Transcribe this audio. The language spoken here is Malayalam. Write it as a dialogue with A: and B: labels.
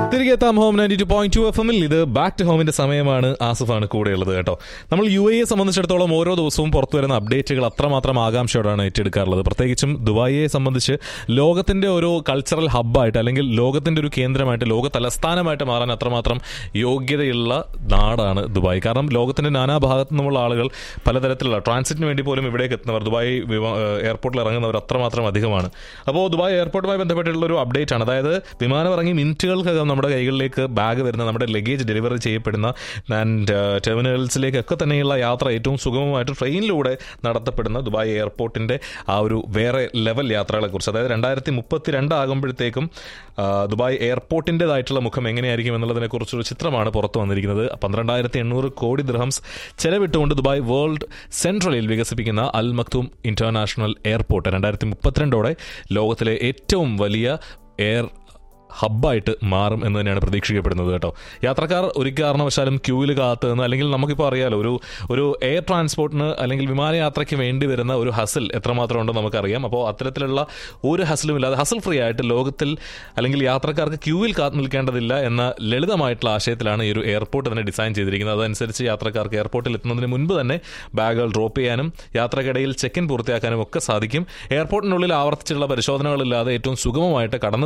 A: തിരികെ എത്താം home ninety two point two F എമ്മിൽ ഇത് ബാക്ക് ടു ഹോമിന്റെ സമയമാണ് ആസിഫാണ് കൂടെയുള്ളത് കേട്ടോ നമ്മൾ യു എയെ സംബന്ധിച്ചിടത്തോളം ഓരോ ദിവസവും പുറത്തു വരുന്ന അപ്ഡേറ്റുകൾ അത്രമാത്രം ആകാംക്ഷയോടാണ് ഏറ്റെടുക്കാറുള്ളത് പ്രത്യേകിച്ചും ദുബായിയെ സംബന്ധിച്ച് ലോകത്തിന്റെ ഒരു കൾച്ചറൽ ഹബ്ബായിട്ട് അല്ലെങ്കിൽ ലോകത്തിന്റെ ഒരു കേന്ദ്രമായിട്ട് ലോക തലസ്ഥാനമായിട്ട് മാറാൻ അത്രമാത്രം യോഗ്യതയുള്ള നാടാണ് ദുബായ് കാരണം ലോകത്തിന്റെ നാനാഭാഗത്തു നിന്നുള്ള ആളുകൾ പലതരത്തിലുള്ള ട്രാൻസിറ്റിന് വേണ്ടി പോലും ഇവിടേക്ക് എത്തുന്നവർ ദുബായ് വിമാ- ഏഹ് എയർപോർട്ടിൽ ഇറങ്ങുന്നവർ അത്രമാത്രം അധികമാണ് അപ്പോൾ ദുബായ് എയർപോർട്ടുമായി ബന്ധപ്പെട്ടുള്ള ഒരു അപ്ഡേറ്റ് ആണ് അതായത് വിമാനം ഇറങ്ങി മിനിറ്റുകൾക്കകം നമ്മുടെ കൈകളിലേക്ക് ബാഗ് വരുന്ന നമ്മുടെ ലഗേജ് ഡെലിവറി ചെയ്യപ്പെടുന്ന ആൻഡ് ടെർമിനൽസിലേക്കൊക്കെ തന്നെയുള്ള യാത്ര ഏറ്റവും സുഗമമായിട്ട് ട്രെയിനിലൂടെ നടത്തപ്പെടുന്ന ദുബായ് എയർപോർട്ടിന്റെ ആ ഒരു വേറെ ലെവൽ യാത്രകളെക്കുറിച്ച് അതായത് രണ്ടായിരത്തി മുപ്പത്തി രണ്ട് ആകുമ്പോഴത്തേക്കും ആ, ദുബായ് എയർപോർട്ടിൻ്റെതായിട്ടുള്ള മുഖം എങ്ങനെയായിരിക്കും എന്നുള്ളതിനെക്കുറിച്ചൊരു ചിത്രമാണ് പുറത്തു വന്നിരിക്കുന്നത് പന്ത്രണ്ടായിരത്തി എണ്ണൂറ് കോടി ദിർഹംസ് ചെലവിട്ടുകൊണ്ട് ദുബായ് വേൾഡ് സെൻട്രലിൽ വികസിപ്പിക്കുന്ന അൽ മക്തൂം ഇന്റർനാഷണൽ എയർപോർട്ട് രണ്ടായിരത്തി മുപ്പത്തിരണ്ടോടെ ലോകത്തിലെ ഏറ്റവും വലിയ എയർ ഹബ്ബായിട്ട് മാറും എന്ന് തന്നെയാണ് പ്രതീക്ഷിക്കപ്പെടുന്നത് കേട്ടോ യാത്രക്കാർ ഒരു കാരണവശാലും ക്യൂവിൽ കാത്ത് നിന്ന് അല്ലെങ്കിൽ നമുക്കിപ്പോൾ അറിയാലോ ഒരു ഒരു എയർ ട്രാൻസ്പോർട്ടിന് അല്ലെങ്കിൽ വിമാനയാത്രയ്ക്ക് വേണ്ടി വരുന്ന ഒരു ഹസിൽ എത്രമാത്രം ഉണ്ടെന്ന് നമുക്കറിയാം അപ്പോൾ അത്തരത്തിലുള്ള ഒരു ഹസിലും ഇല്ലാതെ ഹസിൽ ഫ്രീ ആയിട്ട് ലോകത്തിൽ അല്ലെങ്കിൽ യാത്രക്കാർക്ക് ക്യൂവിൽ കാത്തു നിൽക്കേണ്ടതില്ല എന്ന ലളിതമായിട്ടുള്ള ആശയത്തിലാണ് ഈ ഒരു എയർപോർട്ട് തന്നെ ഡിസൈൻ ചെയ്തിരിക്കുന്നത് അതനുസരിച്ച് യാത്രക്കാർക്ക് എയർപോർട്ടിൽ എത്തുന്നതിന് മുൻപ് തന്നെ ബാഗുകൾ ഡ്രോപ്പ് ചെയ്യാനും യാത്രക്കിടയിൽ ചെക്ക് ഇൻ പൂർത്തിയാക്കാനും ഒക്കെ സാധിക്കും എയർപോർട്ടിനുള്ളിൽ ആവർത്തിച്ചുള്ള പരിശോധനകളില്ലാതെ ഏറ്റവും സുഗമമായിട്ട് കടന്നു